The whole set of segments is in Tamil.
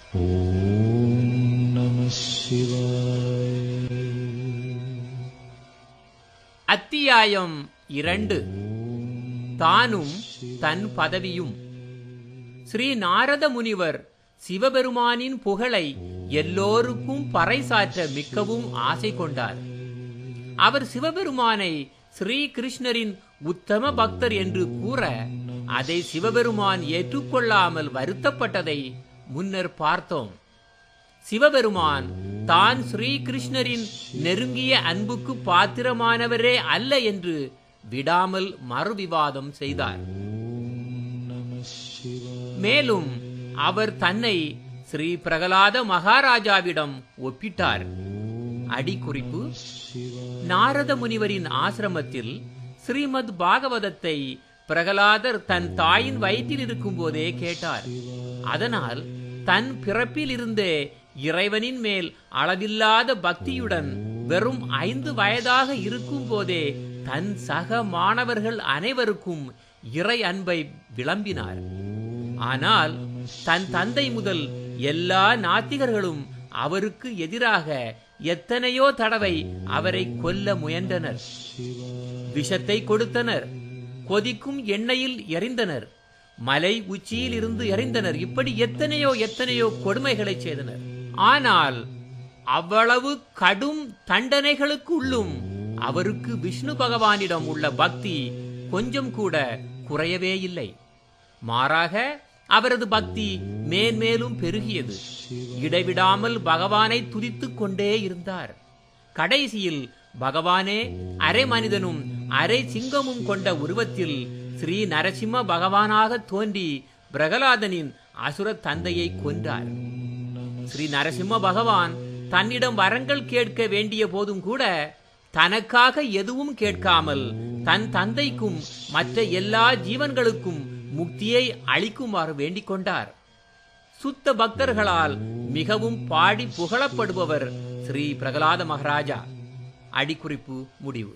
ॐ नमः शिवाय அத்தியாயம் இரண்டு தானும் தன் பதவியும் ஸ்ரீ நாரத முனிவர் சிவபெருமானின் புகழை எல்லோருக்கும் பறைசாற்ற மிக்கவும் ஆசை கொண்டார் அவர் சிவபெருமானை ஸ்ரீ கிருஷ்ணரின் உத்தம பக்தர் என்று கூற அதை சிவபெருமான் ஏற்றுக்கொள்ளாமல் வருத்தப்பட்டதை முன்னர் பார்த்தோம் சிவபெருமான் தான் ஸ்ரீ கிருஷ்ணரின் நெருங்கிய அன்புக்கு பாத்திரமானவரே அல்ல என்று விடாமல் மறுவிவாதம் செய்தார் மேலும் அவர் தன்னை ஸ்ரீ பிரகலாத மகாராஜாவிடம் ஒப்பிட்டார் அடிக்குறிப்பு நாரத முனிவரின் ஆசிரமத்தில் ஸ்ரீமத் பாகவதத்தை பிரகலாதர் தன் தாயின் வயிற்றில் இருக்கும் போதே கேட்டார் அதனால் தன் பிறப்பில் இருந்தே இறைவனின் மேல் அளவில்லாத பக்தியுடன் வெறும் ஐந்து வயதாக இருக்கும் போதே தன் சக மாணவர்கள் அனைவருக்கும் இறை அன்பை விளம்பினார் ஆனால் தன் தந்தை முதல் எல்லா நாத்திகர்களும் அவருக்கு எதிராக எத்தனையோ தடவை அவரை கொல்ல முயன்றனர் விஷத்தை கொடுத்தனர் கொதிக்கும் எண்ணெயில் எறிந்தனர் மலை உச்சியில் இருந்து எறிந்தனர் இப்படி எத்தனையோ எத்தனையோ கொடுமைகளை செய்தனர் ஆனால் அவ்வளவு கடும் தண்டனைகளுக்குள்ளும் அவருக்கு விஷ்ணு பகவானிடம் உள்ள பக்தி கொஞ்சம் கூட குறையவே இல்லை மாறாக அவரது பக்தி மேன்மேலும் பெருகியது இடைவிடாமல் பகவானை துதித்துக் கொண்டே இருந்தார் கடைசியில் பகவானே அரை மனிதனும் அரை சிங்கமும் கொண்ட உருவத்தில் ஸ்ரீ நரசிம்ம பகவானாக தோன்றி பிரகலாதனின் அசுர தந்தையை கொன்றார் ஸ்ரீ நரசிம்ம பகவான் தன்னிடம் வரங்கள் கேட்க வேண்டிய போதும் கூட தனக்காக எதுவும் கேட்காமல் தன் தந்தைக்கும் மற்ற எல்லா ஜீவன்களுக்கும் முக்தியை அளிக்குமாறு வேண்டிக் கொண்டார் சுத்த பக்தர்களால் மிகவும் பாடி புகழப்படுபவர் ஸ்ரீ பிரகலாத மகாராஜா அடிக்குறிப்பு முடிவு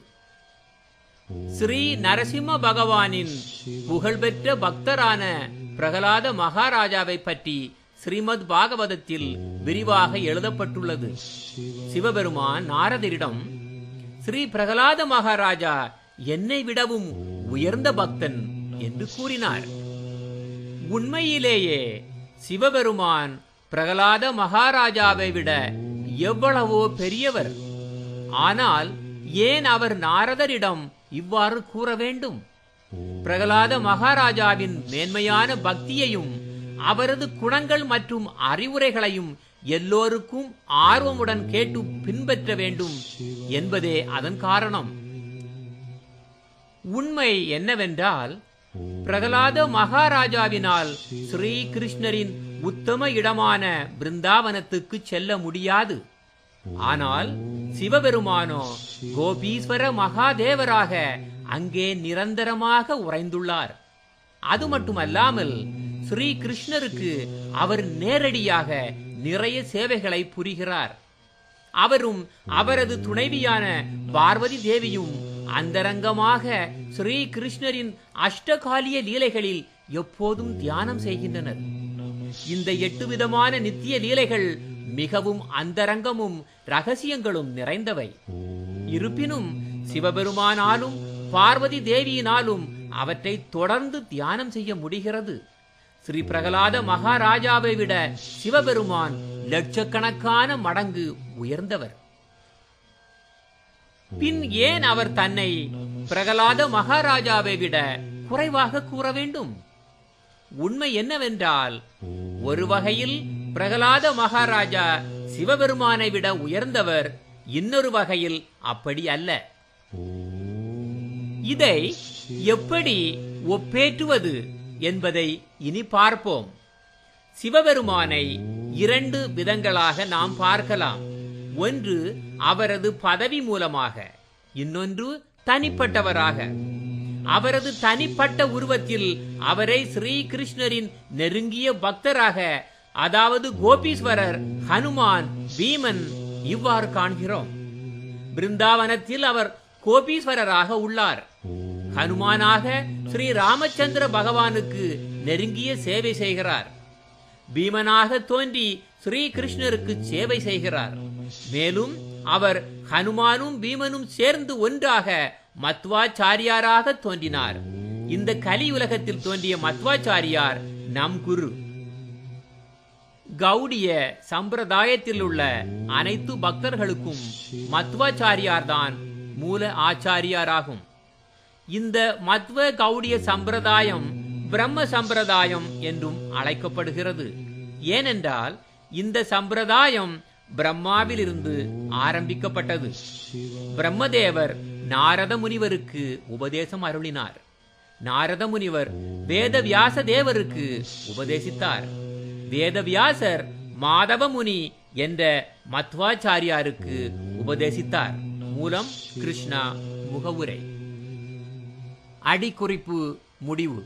ஸ்ரீ நரசிம்ம பகவானின் புகழ்பெற்ற பக்தரான பிரகலாத மகாராஜாவை பற்றி ஸ்ரீமத் பாகவதத்தில் விரிவாக எழுதப்பட்டுள்ளது சிவபெருமான் நாரதரிடம் ஸ்ரீ பிரகலாத மகாராஜா என்னை விடவும் உயர்ந்த பக்தன் என்று கூறினார் உண்மையிலேயே சிவபெருமான் பிரகலாத மகாராஜாவை விட எவ்வளவோ பெரியவர் ஆனால் ஏன் அவர் நாரதரிடம் இவ்வாறு கூற வேண்டும் பிரகலாத மகாராஜாவின் மேன்மையான பக்தியையும் அவரது குணங்கள் மற்றும் அறிவுரைகளையும் எல்லோருக்கும் ஆர்வமுடன் கேட்டு பின்பற்ற வேண்டும் என்பதே அதன் காரணம் உண்மை என்னவென்றால் பிரகலாத மகாராஜாவினால் ஸ்ரீ கிருஷ்ணரின் உத்தம இடமான பிருந்தாவனத்துக்கு செல்ல முடியாது ஆனால் சிவபெருமானோ கோபீஸ்வர மகாதேவராக அங்கே நிரந்தரமாக உறைந்துள்ளார் அது மட்டுமல்லாமல் ஸ்ரீ கிருஷ்ணருக்கு அவர் நேரடியாக நிறைய சேவைகளை புரிகிறார் அவரும் அவரது துணைவியான பார்வதி தேவியும் அந்தரங்கமாக ஸ்ரீ கிருஷ்ணரின் அஷ்டகாலிய லீலைகளில் எப்போதும் தியானம் செய்கின்றனர் இந்த எட்டு விதமான நித்திய லீலைகள் மிகவும் அந்தரங்கமும் ரகசியங்களும் நிறைந்தவை இருப்பினும் சிவபெருமானாலும் பார்வதி தேவியினாலும் அவற்றை தொடர்ந்து தியானம் செய்ய முடிகிறது ஸ்ரீ பிரகலாத மகாராஜாவை விட சிவபெருமான் லட்சக்கணக்கான மடங்கு உயர்ந்தவர் பின் ஏன் அவர் தன்னை பிரகலாத மகாராஜாவை விட குறைவாக கூற வேண்டும் உண்மை என்னவென்றால் ஒரு வகையில் பிரகலாத மகாராஜா சிவபெருமானை விட உயர்ந்தவர் இன்னொரு வகையில் அப்படி அல்ல இதை எப்படி ஒப்பேற்றுவது என்பதை இனி பார்ப்போம் சிவபெருமானை இரண்டு விதங்களாக நாம் பார்க்கலாம் ஒன்று அவரது பதவி மூலமாக இன்னொன்று தனிப்பட்டவராக அவரது தனிப்பட்ட உருவத்தில் அவரை ஸ்ரீ கிருஷ்ணரின் நெருங்கிய பக்தராக அதாவது கோபீஸ்வரர் ஹனுமான் பீமன் இவ்வாறு காண்கிறோம் பிருந்தாவனத்தில் அவர் கோபீஸ்வரராக உள்ளார் ஹனுமானாக ஸ்ரீ ராமச்சந்திர பகவானுக்கு நெருங்கிய சேவை செய்கிறார் பீமனாக தோன்றி ஸ்ரீ கிருஷ்ணருக்கு சேவை செய்கிறார் மேலும் அவர் ஹனுமானும் பீமனும் சேர்ந்து ஒன்றாக மத்வாச்சாரியாராக தோன்றினார் இந்த கலியுலகத்தில் தோன்றிய மத்வாச்சாரியார் நம் குரு கௌடிய சம்பிரதாயத்தில் உள்ள அனைத்து பக்தர்களுக்கும் மத்வாச்சாரியார் தான் மூல ஆச்சாரியாராகும் இந்த மத்வ கௌடிய சம்பிரதாயம் பிரம்ம சம்பிரதாயம் என்றும் அழைக்கப்படுகிறது ஏனென்றால் இந்த சம்பிரதாயம் பிரம்மாவிலிருந்து ஆரம்பிக்கப்பட்டது பிரம்மதேவர் நாரத முனிவருக்கு உபதேசம் அருளினார் நாரத முனிவர் வேதவியாச தேவருக்கு உபதேசித்தார் வேதவியாசர் மாதவ முனி என்ற மத்வாச்சாரியாருக்கு உபதேசித்தார் மூலம் கிருஷ்ணா முகவுரை அடிக்குறிப்பு முடிவு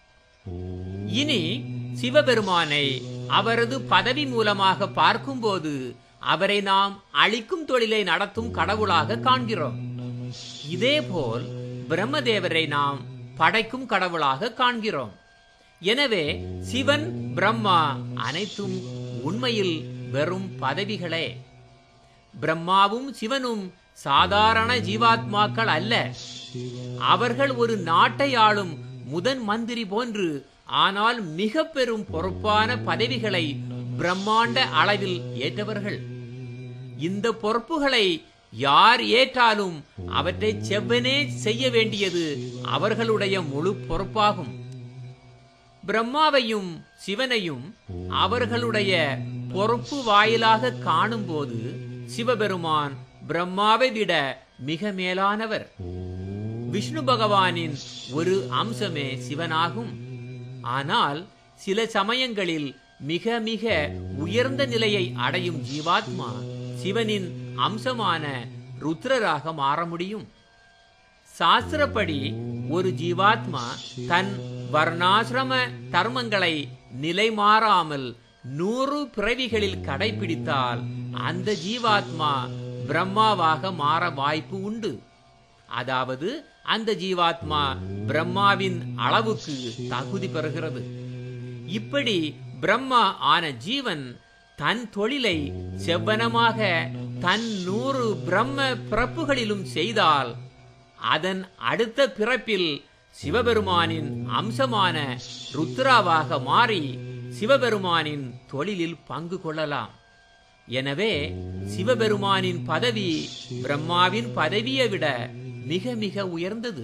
இனி சிவபெருமானை அவரது பதவி மூலமாக பார்க்கும்போது அவரை நாம் அழிக்கும் தொழிலை நடத்தும் கடவுளாக காண்கிறோம் இதேபோல் பிரம்மதேவரை நாம் படைக்கும் கடவுளாக காண்கிறோம் எனவே சிவன் பிரம்மா அனைத்தும் உண்மையில் வெறும் பதவிகளே பிரம்மாவும் சிவனும் சாதாரண ஜீவாத்மாக்கள் அல்ல அவர்கள் ஒரு நாட்டை ஆளும் முதன் மந்திரி போன்று ஆனால் மிக பெரும் பொறுப்பான பதவிகளை பிரம்மாண்ட அளவில் ஏற்றவர்கள் இந்த பொறுப்புகளை யார் ஏற்றாலும் அவற்றை செவ்வனே செய்ய வேண்டியது அவர்களுடைய முழு பொறுப்பாகும் பிரம்மாவையும் சிவனையும் அவர்களுடைய பொறுப்பு வாயிலாக காணும்போது சிவபெருமான் பிரம்மாவை விட மிக மேலானவர் விஷ்ணு பகவானின் ஒரு அம்சமே சிவனாகும் ஆனால் சில சமயங்களில் மிக மிக உயர்ந்த நிலையை அடையும் ஜீவாத்மா சிவனின் அம்சமான ருத்ரராக மாற முடியும் சாஸ்திரப்படி ஒரு ஜீவாத்மா தன் வர்ணாசிரம தர்மங்களை நிலை மாறாமல் நூறு பிறவிகளில் கடைபிடித்தால் அந்த ஜீவாத்மா பிரம்மாவாக மாற வாய்ப்பு உண்டு அதாவது அந்த ஜீவாத்மா பிரம்மாவின் அளவுக்கு தகுதி பெறுகிறது இப்படி பிரம்மா ஆன ஜீவன் தன் தொழிலை செவ்வனமாக தன் நூறு பிரம்ம பிறப்புகளிலும் செய்தால் அதன் அடுத்த பிறப்பில் சிவபெருமானின் அம்சமான ருத்ராவாக மாறி சிவபெருமானின் தொழிலில் பங்கு கொள்ளலாம் எனவே சிவபெருமானின் பதவி பிரம்மாவின் பதவியை விட மிக மிக உயர்ந்தது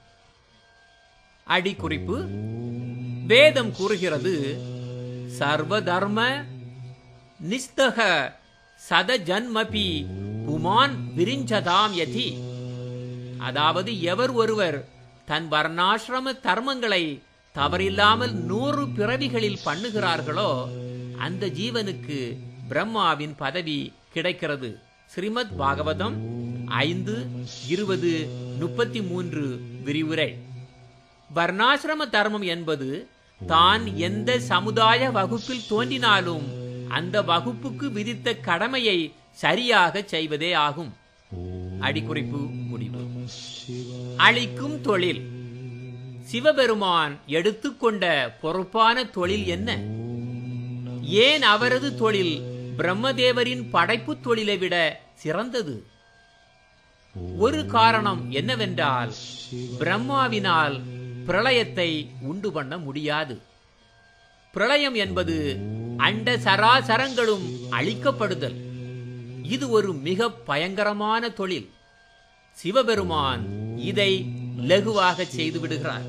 அடிக்குறிப்பு வேதம் கூறுகிறது சர்வ தர்ம நிஸ்தக சத ஜன்மபி புமான் விரிஞ்சதாம் யதி அதாவது எவர் ஒருவர் தன் வர்ணாசிரம தர்மங்களை தவறில்லாமல் நூறு பிறவிகளில் பண்ணுகிறார்களோ அந்த ஜீவனுக்கு பிரம்மாவின் பதவி கிடைக்கிறது ஸ்ரீமத் பாகவதம் ஐந்து இருபது முப்பத்தி மூன்று விரிவுரை வர்ணாசிரம தர்மம் என்பது தான் எந்த சமுதாய வகுப்பில் தோன்றினாலும் அந்த வகுப்புக்கு விதித்த கடமையை சரியாக செய்வதே ஆகும் அடிக்குறிப்பு முடிவு அழிக்கும் தொழில் சிவபெருமான் எடுத்துக்கொண்ட பொறுப்பான தொழில் என்ன ஏன் அவரது தொழில் பிரம்மதேவரின் படைப்பு தொழிலை விட சிறந்தது ஒரு காரணம் என்னவென்றால் பிரம்மாவினால் பிரளயத்தை உண்டு பண்ண முடியாது பிரளயம் என்பது அண்ட சராசரங்களும் அழிக்கப்படுதல் இது ஒரு மிக பயங்கரமான தொழில் சிவபெருமான் இதை லகுவாக செய்து விடுகிறார்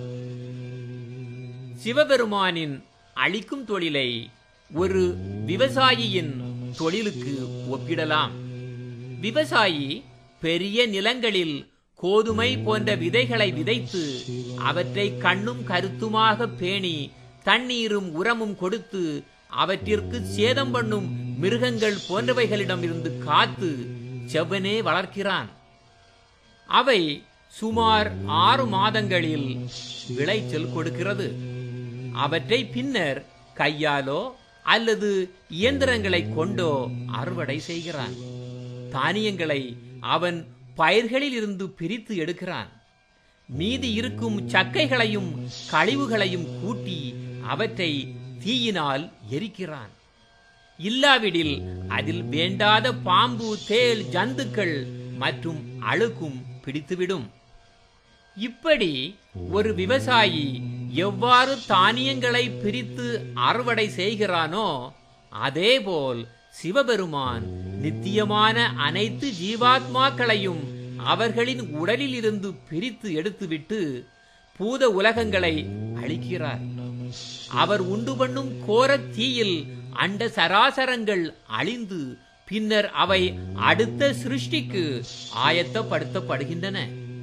சிவபெருமானின் அழிக்கும் தொழிலை ஒரு விவசாயியின் தொழிலுக்கு ஒப்பிடலாம் விவசாயி பெரிய நிலங்களில் கோதுமை போன்ற விதைகளை விதைத்து அவற்றை கண்ணும் கருத்துமாக பேணி தண்ணீரும் உரமும் கொடுத்து அவற்றிற்கு சேதம் பண்ணும் மிருகங்கள் போன்றவைகளிடம் இருந்து காத்து செவ்வனே வளர்க்கிறான் அவை சுமார் ஆறு மாதங்களில் விளைச்சல் கொடுக்கிறது அவற்றை பின்னர் கையாலோ அல்லது இயந்திரங்களை கொண்டோ அறுவடை செய்கிறான் தானியங்களை அவன் பயிர்களில் இருந்து பிரித்து எடுக்கிறான் மீதி இருக்கும் சக்கைகளையும் கழிவுகளையும் கூட்டி அவற்றை தீயினால் எரிக்கிறான் இல்லாவிடில் அதில் வேண்டாத பாம்பு தேள் ஜந்துக்கள் மற்றும் அழுக்கும் பிடித்துவிடும் இப்படி ஒரு விவசாயி எவ்வாறு தானியங்களை பிரித்து அறுவடை செய்கிறானோ அதேபோல் சிவபெருமான் நித்தியமான அனைத்து ஜீவாத்மாக்களையும் அவர்களின் உடலில் இருந்து பிரித்து எடுத்துவிட்டு பூத உலகங்களை அழிக்கிறார் அவர் உண்டு பண்ணும் கோர தீயில் அண்ட சராசரங்கள் அழிந்து பின்னர் அவை அடுத்த சிருஷ்டிக்கு ஆயத்தப்படுத்தப்படுகின்றன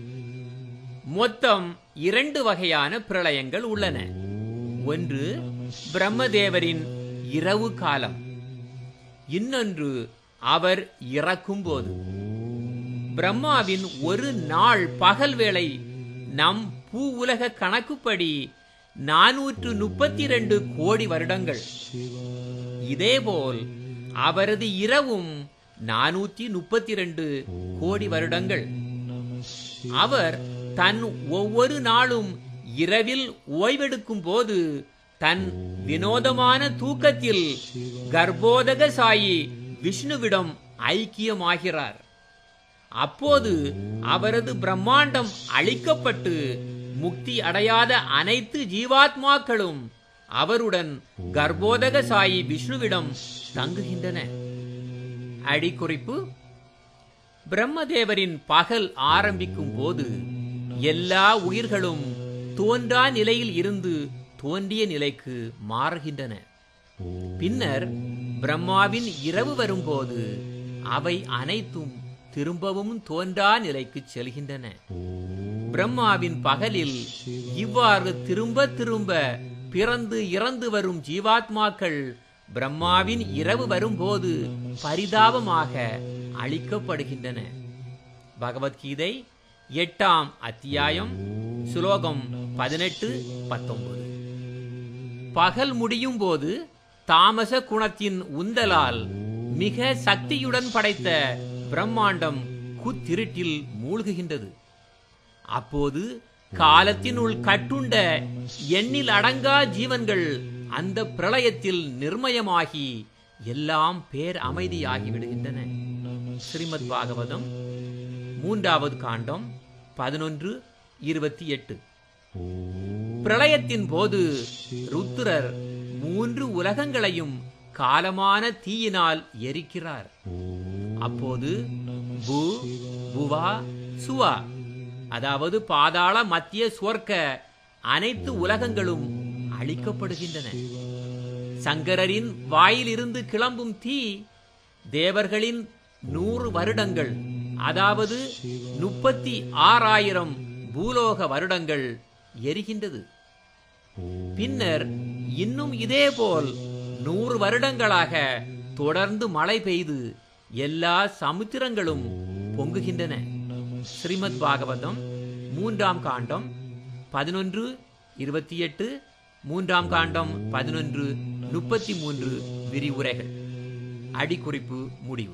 மொத்தம் இரண்டு வகையான பிரளயங்கள் உள்ளன ஒன்று பிரம்மதேவரின் இரவு காலம் இன்னொன்று அவர் இறக்கும் போது பிரம்மாவின் ஒரு நாள் பகல் வேளை நம் பூ உலக கணக்குப்படி நானூற்று முப்பத்தி ரெண்டு கோடி வருடங்கள் இதேபோல் அவரது இரவும் நானூற்றி முப்பத்தி ரெண்டு கோடி வருடங்கள் அவர் தன் ஒவ்வொரு நாளும் இரவில் ஓய்வெடுக்கும் போது தன் வினோதமான தூக்கத்தில் கர்ப்போதக சாயி விஷ்ணுவிடம் ஐக்கியமாகிறார் அப்போது அவரது பிரம்மாண்டம் அழிக்கப்பட்டு முக்தி அடையாத அனைத்து ஜீவாத்மாக்களும் அவருடன் கர்ப்போதக சாயி விஷ்ணுவிடம் தங்குகின்றன அடிக்குறிப்பு பிரம்மதேவரின் பகல் ஆரம்பிக்கும் போது எல்லா உயிர்களும் தோன்றா நிலையில் இருந்து தோன்றிய நிலைக்கு மாறுகின்றன பின்னர் பிரம்மாவின் இரவு வரும்போது அவை அனைத்தும் திரும்பவும் தோன்றா நிலைக்கு செல்கின்றன பிரம்மாவின் பகலில் இவ்வாறு திரும்ப திரும்ப பிறந்து இறந்து வரும் ஜீவாத்மாக்கள் பிரம்மாவின் இரவு வரும்போது பரிதாபமாக அழிக்கப்படுகின்றன பகவத்கீதை எட்டாம் அத்தியாயம் சுலோகம் பதினெட்டு பத்தொன்பது பகல் முடியும் போது தாமச குணத்தின் உந்தலால் மிக சக்தியுடன் படைத்த பிரம்மாண்டம் குத்திருட்டில் மூழ்குகின்றது அப்போது காலத்தினுள் கட்டுண்ட எண்ணில் அடங்கா ஜீவன்கள் அந்த பிரளயத்தில் நிர்மயமாகி எல்லாம் பேர் அமைதியாகி விடுகின்றன ஸ்ரீமத் பாகவதம் மூன்றாவது காண்டம் பதினொன்று இருபத்தி எட்டு பிரளயத்தின் போது ருத்ரர் மூன்று உலகங்களையும் காலமான தீயினால் எரிக்கிறார் அப்போது பூ புவா சுவா அதாவது பாதாள மத்திய சுவர்க்க அனைத்து உலகங்களும் அழிக்கப்படுகின்றன சங்கரரின் வாயிலிருந்து கிளம்பும் தீ தேவர்களின் நூறு வருடங்கள் அதாவது முப்பத்தி ஆறாயிரம் பூலோக வருடங்கள் எரிகின்றது பின்னர் இன்னும் இதேபோல் நூறு வருடங்களாக தொடர்ந்து மழை பெய்து எல்லா சமுத்திரங்களும் பொங்குகின்றன ஸ்ரீமத் பாகவதம் மூன்றாம் காண்டம் பதினொன்று இருபத்தி எட்டு மூன்றாம் காண்டம் பதினொன்று முப்பத்தி மூன்று விரிவுரைகள் அடிக்குறிப்பு முடிவு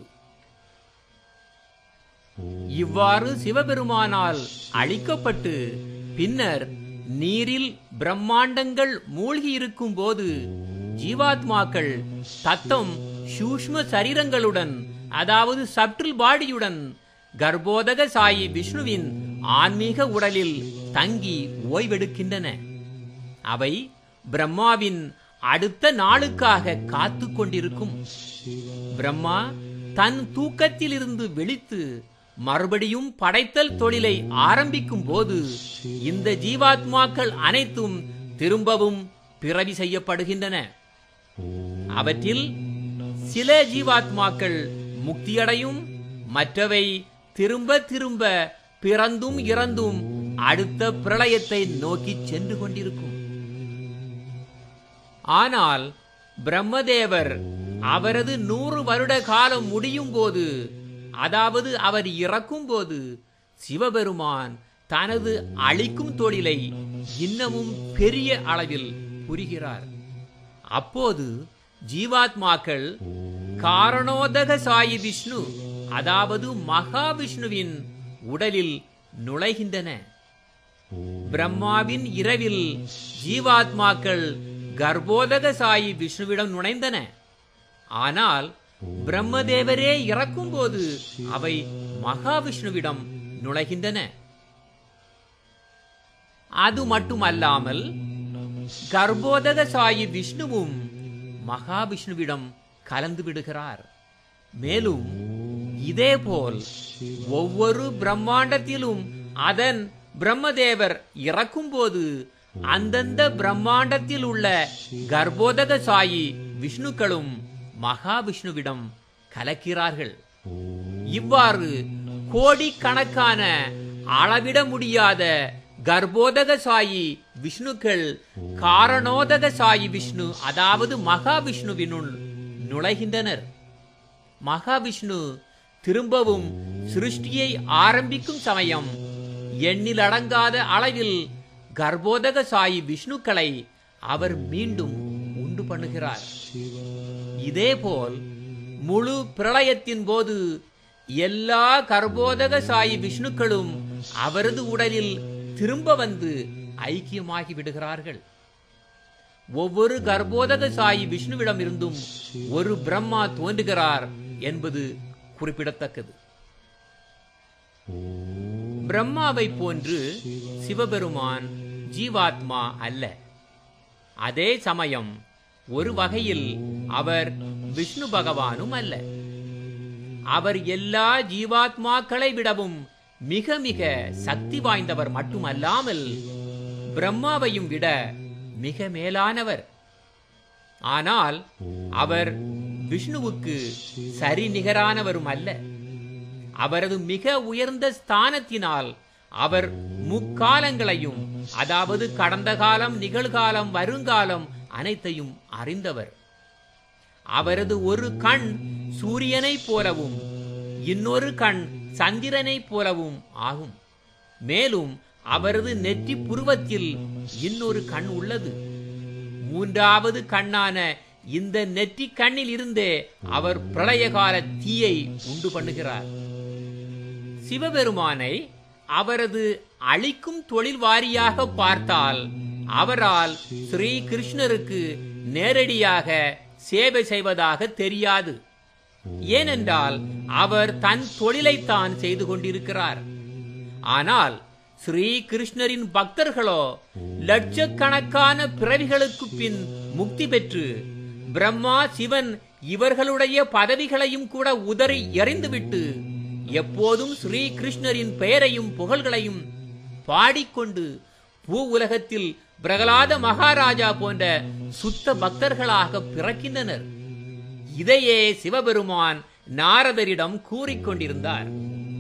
இவ்வாறு சிவபெருமானால் அழிக்கப்பட்டு பின்னர் நீரில் பிரம்மாண்டங்கள் மூழ்கி இருக்கும் போது ஜீவாத்மாக்கள் தத்தம் சூஷ்ம சரீரங்களுடன் அதாவது சப்டில் பாடியுடன் கர்ப்போதக சாயி விஷ்ணுவின் ஆன்மீக உடலில் தங்கி ஓய்வெடுக்கின்றன அவை பிரம்மாவின் அடுத்த நாளுக்காக காத்து கொண்டிருக்கும் பிரம்மா தன் தூக்கத்திலிருந்து விழித்து மறுபடியும் படைத்தல் தொழிலை ஆரம்பிக்கும் போது இந்த ஜீவாத்மாக்கள் அனைத்தும் திரும்பவும் பிறவி செய்யப்படுகின்றன அவற்றில் சில ஜீவாத்மாக்கள் முக்தியடையும் மற்றவை திரும்ப திரும்ப பிறந்தும் இறந்தும் அடுத்த பிரளயத்தை நோக்கி சென்று கொண்டிருக்கும் ஆனால் பிரம்மதேவர் அவரது நூறு வருட காலம் முடியும் போது அதாவது அவர் இறக்கும் போது சிவபெருமான் தனது அழிக்கும் தொழிலை இன்னமும் பெரிய அளவில் புரிகிறார் அப்போது ஜீவாத்மாக்கள் காரணோதக சாயி விஷ்ணு அதாவது மகாவிஷ்ணுவின் உடலில் நுழைகின்றன பிரம்மாவின் இரவில் ஜீவாத்மாக்கள் கர்ப்போதக சாயி விஷ்ணுவிடம் நுழைந்தன ஆனால் பிரம்மதேவரே இறக்கும்போது அவை மகாவிஷ்ணுவிடம் நுழைகின்றன அது மட்டுமல்லாமல் கர்ப்போதக சாயி விஷ்ணுவும் மகாவிஷ்ணுவிடம் கலந்து விடுகிறார் மேலும் இதேபோல் ஒவ்வொரு பிரம்மாண்டத்திலும் அதன் பிரம்மதேவர் இறக்கும்போது அந்தந்த பிரம்மாண்டத்தில் உள்ள கர்ப்போதக சாயி விஷ்ணுக்களும் மகாவிஷ்ணுவிடம் கலக்கிறார்கள் இவ்வாறு கோடிக்கணக்கான அளவிட முடியாத கர்ப்போதக சாயி விஷ்ணுக்கள் காரணோதக சாயி விஷ்ணு அதாவது மகாவிஷ்ணுவினுள் நுழைகின்றனர் மகாவிஷ்ணு திரும்பவும் சிருஷ்டியை ஆரம்பிக்கும் சமயம் எண்ணிலடங்காத அளவில் கர்ப்போதக சாயி விஷ்ணுக்களை அவர் மீண்டும் உண்டு பண்ணுகிறார் இதேபோல் முழு பிரளயத்தின் போது எல்லா கர்ப்போதக சாயி விஷ்ணுக்களும் அவரது உடலில் திரும்ப வந்து ஐக்கியமாகி விடுகிறார்கள் ஒவ்வொரு கர்ப்போதக சாயி விஷ்ணுவிடம் இருந்தும் ஒரு பிரம்மா தோன்றுகிறார் என்பது குறிப்பிடத்தக்கது பிரம்மாவை போன்று சிவபெருமான் ஜீவாத்மா அல்ல அதே சமயம் ஒரு வகையில் அவர் விஷ்ணு பகவானும் அல்ல அவர் எல்லா ஜீவாத்மாக்களை விடவும் மிக மிக சக்தி வாய்ந்தவர் மட்டுமல்லாமல் பிரம்மாவையும் விட மிக மேலானவர் ஆனால் அவர் விஷ்ணுவுக்கு சரி நிகரானவரும் அல்ல அவரது மிக உயர்ந்த ஸ்தானத்தினால் அவர் முக்காலங்களையும் அதாவது கடந்த காலம் நிகழ்காலம் வருங்காலம் அனைத்தையும் அறிந்தவர் அவரது ஒரு கண் சூரியனைப் போலவும் இன்னொரு கண் சந்திரனைப் போலவும் ஆகும் மேலும் அவரது நெற்றி புருவத்தில் இன்னொரு கண் உள்ளது மூன்றாவது கண்ணான இந்த நெற்றி கண்ணில் இருந்தே அவர் பிரளயகால தீயை உண்டு பண்ணுகிறார் சிவபெருமானை அவரது அழிக்கும் தொழில் வாரியாக பார்த்தால் அவரால் ஸ்ரீ கிருஷ்ணருக்கு நேரடியாக சேவை செய்வதாக தெரியாது ஏனென்றால் அவர் தன் தொழிலைத்தான் செய்து கொண்டிருக்கிறார் ஆனால் ஸ்ரீ கிருஷ்ணரின் பக்தர்களோ லட்சக்கணக்கான பிறவிகளுக்கு பின் முக்தி பெற்று பிரம்மா சிவன் இவர்களுடைய பதவிகளையும் கூட உதறி எறிந்துவிட்டு எப்போதும் ஸ்ரீ கிருஷ்ணரின் பெயரையும் புகழ்களையும் பாடிக்கொண்டு பூ உலகத்தில் பிரகலாத மகாராஜா போன்ற சுத்த பக்தர்களாக பிறக்கின்றனர் இதையே சிவபெருமான் நாரதரிடம் கூறிக்கொண்டிருந்தார்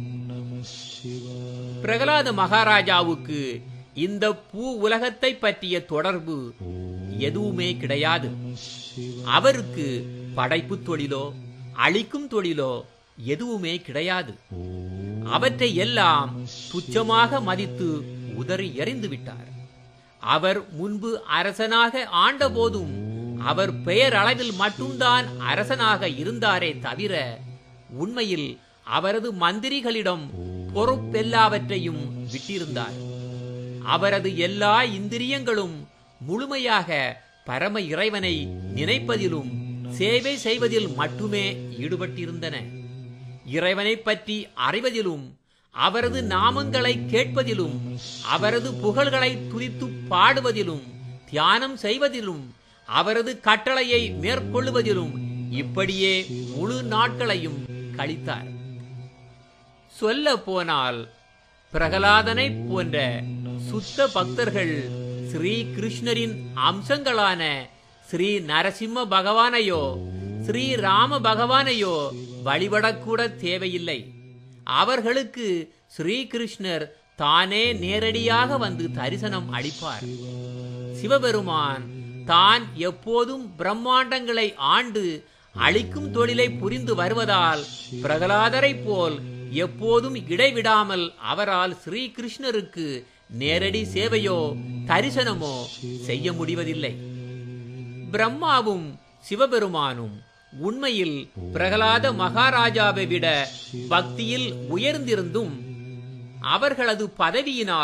பிரகலாத மகாராஜாவுக்கு இந்த பூ உலகத்தை பற்றிய தொடர்பு எதுவுமே கிடையாது அவருக்கு படைப்பு தொழிலோ அழிக்கும் தொழிலோ எதுவுமே கிடையாது அவற்றை எல்லாம் துச்சமாக மதித்து உதறி எறிந்து விட்டார் அவர் முன்பு அரசனாக ஆண்டபோதும் அவர் பெயர் அளவில் மட்டும்தான் அரசனாக இருந்தாரே தவிர உண்மையில் அவரது மந்திரிகளிடம் பொறுப்பெல்லாவற்றையும் விட்டிருந்தார் அவரது எல்லா இந்திரியங்களும் முழுமையாக பரம இறைவனை நினைப்பதிலும் சேவை செய்வதில் மட்டுமே ஈடுபட்டிருந்தன இறைவனை பற்றி அறிவதிலும் அவரது நாமங்களை கேட்பதிலும் அவரது புகழ்களை துதித்து பாடுவதிலும் தியானம் செய்வதிலும் அவரது கட்டளையை மேற்கொள்ளுவதிலும் இப்படியே முழு நாட்களையும் கழித்தார் சொல்ல போனால் பிரகலாதனை போன்ற சுத்த பக்தர்கள் ஸ்ரீ கிருஷ்ணரின் அம்சங்களான ஸ்ரீ நரசிம்ம பகவானையோ ஸ்ரீ ராம பகவானையோ வழிபடக்கூட தேவையில்லை அவர்களுக்கு ஸ்ரீகிருஷ்ணர் தானே நேரடியாக வந்து தரிசனம் அளிப்பார் சிவபெருமான் தான் எப்போதும் பிரம்மாண்டங்களை ஆண்டு அழிக்கும் தொழிலை புரிந்து வருவதால் பிரகலாதரை போல் எப்போதும் இடைவிடாமல் அவரால் ஸ்ரீகிருஷ்ணருக்கு நேரடி சேவையோ தரிசனமோ செய்ய முடிவதில்லை பிரம்மாவும் சிவபெருமானும் உண்மையில் பிரகலாத மகாராஜாவை விட பக்தியில் உயர்ந்திருந்தும் அவர்களது பதவியினால்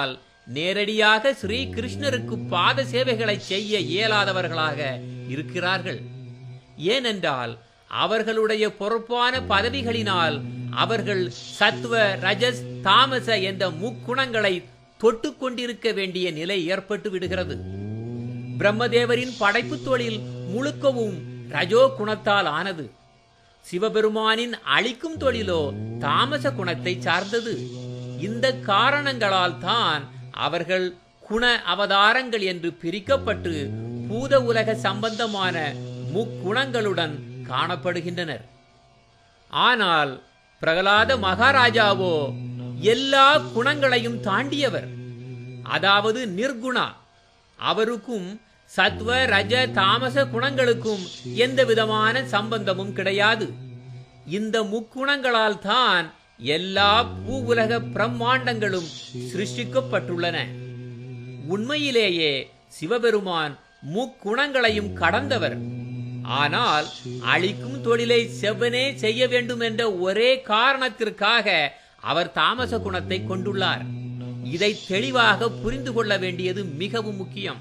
நேரடியாக ஸ்ரீ கிருஷ்ணருக்கு பாத சேவைகளை செய்ய இயலாதவர்களாக இருக்கிறார்கள் ஏனென்றால் அவர்களுடைய பொறுப்பான பதவிகளினால் அவர்கள் சத்துவ ரஜஸ் தாமச என்ற முக்குணங்களை தொட்டு கொண்டிருக்க வேண்டிய நிலை ஏற்பட்டு விடுகிறது பிரம்மதேவரின் படைப்பு தொழில் முழுக்கவும் ரஜோ குணத்தால் ஆனது சிவபெருமானின் அழிக்கும் தொழிலோ தாமச குணத்தை சார்ந்தது இந்த காரணங்களால் தான் அவர்கள் குண அவதாரங்கள் என்று பிரிக்கப்பட்டு பூத உலக சம்பந்தமான முக்குணங்களுடன் காணப்படுகின்றனர் ஆனால் பிரகலாத மகாராஜாவோ எல்லா குணங்களையும் தாண்டியவர் அதாவது நிர்குணா அவருக்கும் சத்வ ரஜ தாமச குணங்களுக்கும் எந்த விதமான சம்பந்தமும் கிடையாது இந்த முக்குணங்களால் தான் எல்லா பூவுலக பிரம்மாண்டங்களும் சிருஷ்டிக்கப்பட்டுள்ளன உண்மையிலேயே சிவபெருமான் முக்குணங்களையும் கடந்தவர் ஆனால் அழிக்கும் தொழிலை செவ்வனே செய்ய வேண்டும் என்ற ஒரே காரணத்திற்காக அவர் தாமச குணத்தை கொண்டுள்ளார் இதை தெளிவாக புரிந்து கொள்ள வேண்டியது மிகவும் முக்கியம்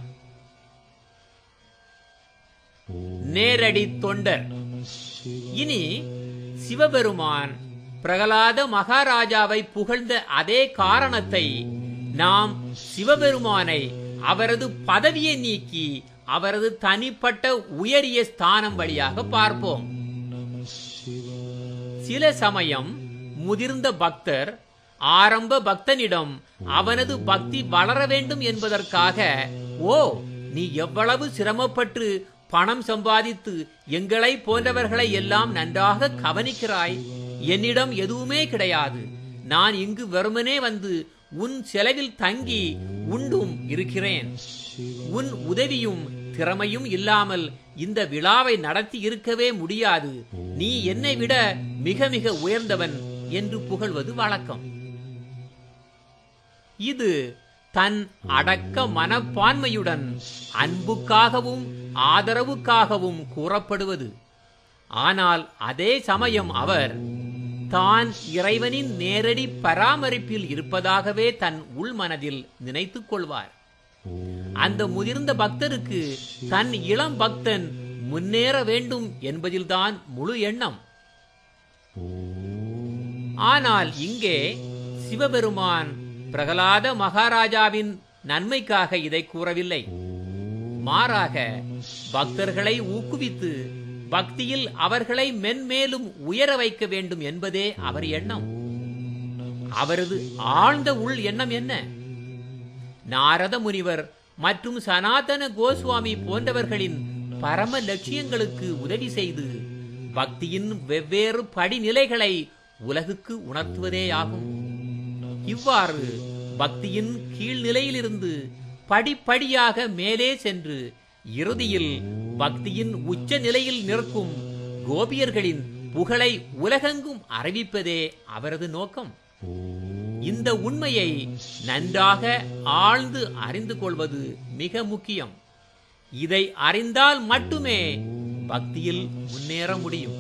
நேரடி தொண்டர் இனி சிவபெருமான் பிரகலாத மகாராஜாவை புகழ்ந்த அதே காரணத்தை நாம் சிவபெருமானை அவரது பதவியை நீக்கி அவரது தனிப்பட்ட உயரிய ஸ்தானம் வழியாக பார்ப்போம் சில சமயம் முதிர்ந்த பக்தர் ஆரம்ப பக்தனிடம் அவனது பக்தி வளர வேண்டும் என்பதற்காக ஓ நீ எவ்வளவு சிரமப்பட்டு பணம் சம்பாதித்து எங்களை போன்றவர்களை எல்லாம் நன்றாக கவனிக்கிறாய் என்னிடம் எதுவுமே கிடையாது நான் இங்கு வெறுமனே வந்து உன் செலவில் தங்கி உண்டும் இருக்கிறேன் உன் உதவியும் திறமையும் இல்லாமல் இந்த விழாவை நடத்தி இருக்கவே முடியாது நீ என்னை விட மிக மிக உயர்ந்தவன் என்று புகழ்வது வழக்கம் இது தன் அடக்க மனப்பான்மையுடன் அன்புக்காகவும் ஆதரவுக்காகவும் கூறப்படுவது ஆனால் அதே சமயம் அவர் தான் இறைவனின் நேரடி பராமரிப்பில் இருப்பதாகவே தன் உள்மனதில் நினைத்துக் கொள்வார் அந்த முதிர்ந்த பக்தருக்கு தன் இளம் பக்தன் முன்னேற வேண்டும் என்பதில்தான் முழு எண்ணம் ஆனால் இங்கே சிவபெருமான் பிரகலாத மகாராஜாவின் நன்மைக்காக இதை கூறவில்லை மாறாக பக்தர்களை ஊக்குவித்து பக்தியில் அவர்களை மென்மேலும் உயர வைக்க வேண்டும் என்பதே அவர் எண்ணம் அவரது ஆழ்ந்த உள் எண்ணம் என்ன நாரத முனிவர் மற்றும் சனாதன கோஸ்வாமி போன்றவர்களின் பரம லட்சியங்களுக்கு உதவி செய்து பக்தியின் வெவ்வேறு படிநிலைகளை உலகுக்கு உணர்த்துவதேயாகும் இவ்வாறு பக்தியின் கீழ்நிலையிலிருந்து படிப்படியாக மேலே சென்று இறுதியில் பக்தியின் உச்ச நிலையில் நிற்கும் கோபியர்களின் புகழை உலகெங்கும் அறிவிப்பதே அவரது நோக்கம் இந்த உண்மையை நன்றாக ஆழ்ந்து அறிந்து கொள்வது மிக முக்கியம் இதை அறிந்தால் மட்டுமே பக்தியில் முன்னேற முடியும்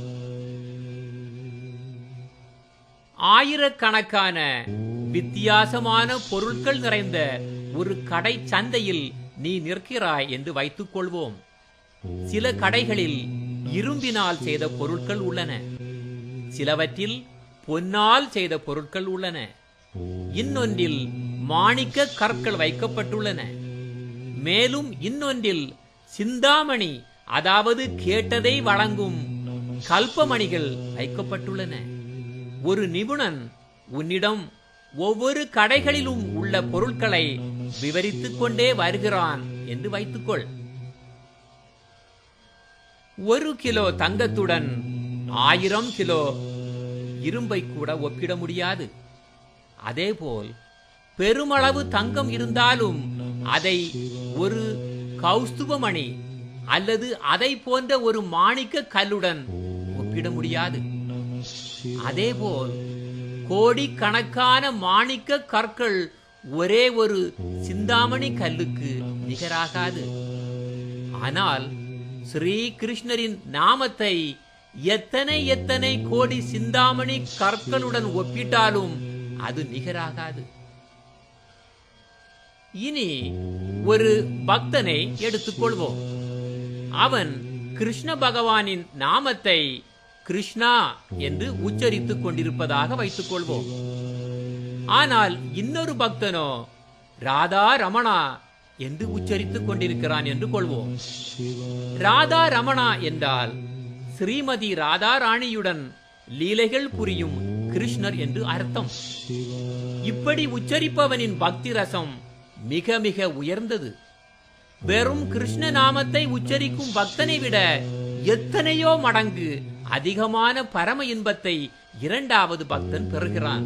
ஆயிரக்கணக்கான வித்தியாசமான பொருட்கள் நிறைந்த ஒரு கடை சந்தையில் நீ நிற்கிறாய் என்று வைத்துக் கொள்வோம் சில கடைகளில் இரும்பினால் செய்த பொருட்கள் உள்ளன சிலவற்றில் பொன்னால் செய்த பொருட்கள் உள்ளன இன்னொன்றில் மாணிக்க கற்கள் வைக்கப்பட்டுள்ளன மேலும் இன்னொன்றில் சிந்தாமணி அதாவது கேட்டதை வழங்கும் கல்பமணிகள் வைக்கப்பட்டுள்ளன ஒரு நிபுணன் உன்னிடம் ஒவ்வொரு கடைகளிலும் உள்ள பொருட்களை விவரித்துக் கொண்டே வருகிறான் என்று வைத்துக்கொள் ஒரு கிலோ தங்கத்துடன் ஆயிரம் கிலோ இரும்பை கூட ஒப்பிட முடியாது அதேபோல் பெருமளவு தங்கம் இருந்தாலும் அதை ஒரு கௌஸ்துபமணி அல்லது அதை போன்ற ஒரு மாணிக்க கல்லுடன் ஒப்பிட முடியாது அதேபோல் கோடிக்கணக்கான மாணிக்க கற்கள் ஒரே ஒரு சிந்தாமணி கல்லுக்கு நிகராகாது ஆனால் ஸ்ரீ கிருஷ்ணரின் நாமத்தை எத்தனை எத்தனை கோடி சிந்தாமணி கற்களுடன் ஒப்பிட்டாலும் அது நிகராகாது இனி ஒரு பக்தனை எடுத்துக்கொள்வோம் அவன் கிருஷ்ண பகவானின் நாமத்தை கிருஷ்ணா என்று உச்சரித்துக் கொண்டிருப்பதாக வைத்துக் கொள்வோம் ஆனால் இன்னொரு பக்தனோ ராதா ரமணா என்று உச்சரித்துக் கொண்டிருக்கிறான் என்று கொள்வோம் ராதா ரமணா என்றால் ஸ்ரீமதி ராதா ராணியுடன் லீலைகள் புரியும் கிருஷ்ணர் என்று அர்த்தம் இப்படி உச்சரிப்பவனின் பக்தி ரசம் மிக மிக உயர்ந்தது வெறும் கிருஷ்ண நாமத்தை உச்சரிக்கும் பக்தனை விட எத்தனையோ மடங்கு அதிகமான பரம இன்பத்தை இரண்டாவது பக்தன் பெறுகிறான்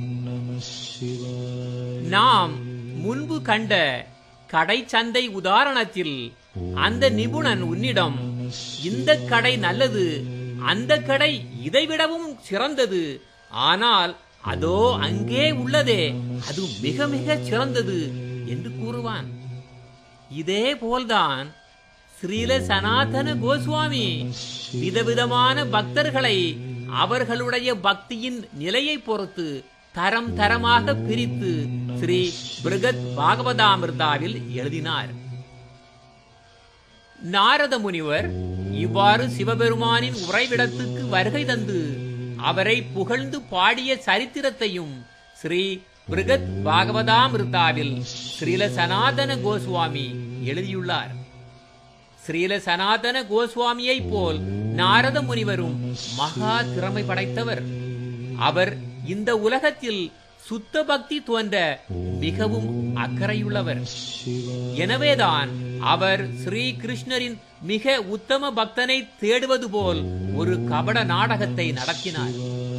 நாம் முன்பு கண்ட கடை சந்தை உதாரணத்தில் அந்த நிபுணன் உன்னிடம் இந்த கடை நல்லது அந்த கடை இதைவிடவும் சிறந்தது ஆனால் அதோ அங்கே உள்ளதே அது மிக மிக சிறந்தது என்று கூறுவான் இதே போல்தான் ஸ்ரீல சனாதன கோஸ்வாமி விதவிதமான பக்தர்களை அவர்களுடைய பக்தியின் நிலையை பொறுத்து தரம் தரமாக பிரித்து ஸ்ரீ பிருகத் பாகவதாமிர்தாவில் எழுதினார் நாரத முனிவர் இவ்வாறு சிவபெருமானின் உறைவிடத்துக்கு வருகை தந்து அவரை புகழ்ந்து பாடிய சரித்திரத்தையும் ஸ்ரீ பிருகத் பாகவதாமிருதாவில் ஸ்ரீல சனாதன கோஸ்வாமி எழுதியுள்ளார் ஸ்ரீல சனாதன கோஸ்வாமியை போல் நாரத முனிவரும் மகா திறமை படைத்தவர் அவர் இந்த உலகத்தில் சுத்த பக்தி தோன்ற மிகவும் அக்கறையுள்ளவர் எனவேதான் அவர் ஸ்ரீ கிருஷ்ணரின் மிக உத்தம பக்தனை தேடுவது போல் ஒரு கபட நாடகத்தை நடத்தினார்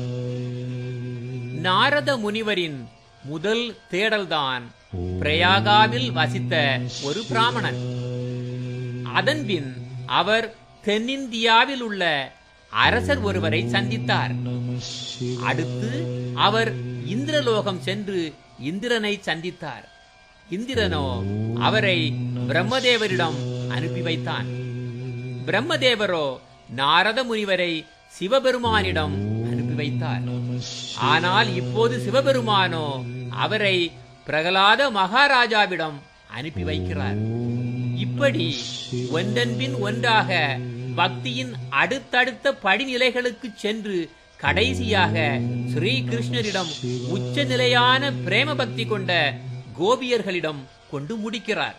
நாரத முனிவரின் முதல் தேடல்தான் பிரயாகாவில் வசித்த ஒரு பிராமணன் அதன்பின் அவர் தென்னிந்தியாவில் உள்ள அரசர் ஒருவரை சந்தித்தார் அடுத்து அவர் இந்திரலோகம் சென்று இந்திரனை சந்தித்தார் இந்திரனோ அவரை பிரம்மதேவரிடம் அனுப்பி வைத்தான் பிரம்மதேவரோ நாரத முனிவரை சிவபெருமானிடம் அனுப்பி வைத்தார் ஆனால் இப்போது சிவபெருமானோ அவரை பிரகலாத மகாராஜாவிடம் அனுப்பி வைக்கிறார் இப்படி ஒன்றன்பின் ஒன்றாக பக்தியின் அடுத்தடுத்த படிநிலைகளுக்கு சென்று கடைசியாக ஸ்ரீ கிருஷ்ணரிடம் உச்ச நிலையான பிரேம பக்தி கொண்ட கோபியர்களிடம் கொண்டு முடிக்கிறார்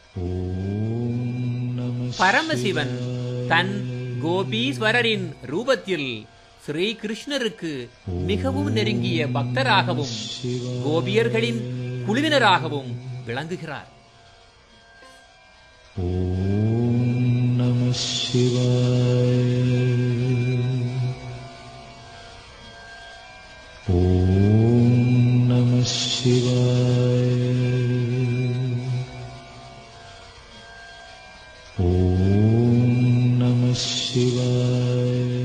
பரமசிவன் தன் கோபீஸ்வரரின் ரூபத்தில் ஸ்ரீ கிருஷ்ணருக்கு மிகவும் நெருங்கிய பக்தராகவும் கோபியர்களின் குழுவினராகவும் விளங்குகிறார் நம சிவாய ஓம் நம சிவாய ஓம் நம சிவாய